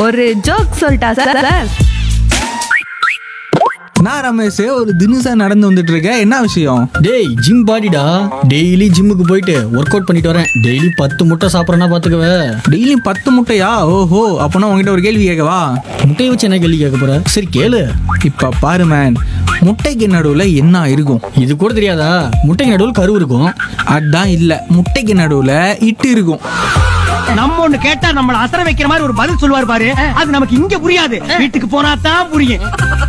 ஒரு ஜோக் சொல்லிட்டா sir sir நான் ரமேஷ் ஒரு தினுசா நடந்து வந்துட்டு இருக்க என்ன விஷயம் டேய் ஜிம் பாடிடா டெய்லி ஜிம்முக்கு போயிட்டு ஒர்க் அவுட் பண்ணிட்டு வரேன் டெய்லி பத்து முட்டை சாப்பிட்றேன்னா பார்த்துக்கவே டெய்லி பத்து முட்டையா ஓஹோ அப்போனா உங்ககிட்ட ஒரு கேள்வி கேட்கவா முட்டையை வச்சு என்ன கேள்வி கேட்க போற சரி கேளு இப்ப பாரு மேன் முட்டைக்கு நடுவுல என்ன இருக்கும் இது கூட தெரியாதா முட்டைக்கு நடுவில் கரு இருக்கும் அதான் இல்ல முட்டைக்கு நடுவுல இட்டு இருக்கும் நம்ம ஒண்ணு கேட்டா நம்மள அசர வைக்கிற மாதிரி ஒரு பதில் சொல்லுவார் பாரு அது நமக்கு இங்க புரியாது வீட்டுக்கு போனா தான் புரியும்